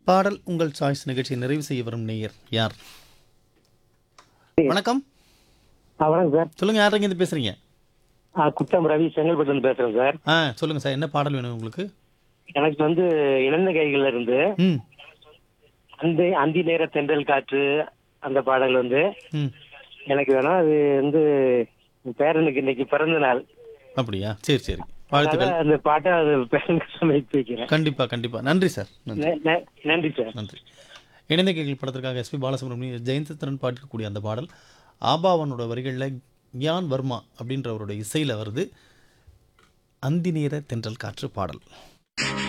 பாடல் உங்கள் சாய்ஸ் நிகழ்ச்சியை நிறைவு செய்ய வரும் நேயர் யார் வணக்கம் ஆ வணக்கம் சார் சொல்லுங்க யார் இருந்து பேசுறீங்க ஆ குட்டம் ரவி செங்கல்பட்டு பேசுறேன் சார் ஆ சொல்லுங்க சார் என்ன பாடல் வேணும் உங்களுக்கு எனக்கு வந்து இழந்த கைகள்ல இருந்து ம் அந்த அந்தி நேர தென்றல் காற்று அந்த பாடல் வந்து ம் எனக்கு வேணும் அது வந்து என் பேரனுக்கு இன்னைக்கு பிறந்த நாள் அப்படியா சரி சரி வாழ்த்துக்கள் அதனால அந்த பாட்டை அது பேரனுக்கு சமைத்து வைக்கிறேன் கண்டிப்பா கண்டிப்பா நன்றி சார் நன்றி ந- ந- நன்றி சார் நன்றி இணைந்த கேள்வி படத்திற்காக எஸ்பி பாலசுப்ரமணியம் ஜெயந்தத்திரன் பாடிக்கக்கூடிய அந்த பாடல் ஆபாவனோட வரிகளில் கியான் வர்மா அப்படின்றவரோட இசையில் வருது அந்தி நேர தென்றல் காற்று பாடல்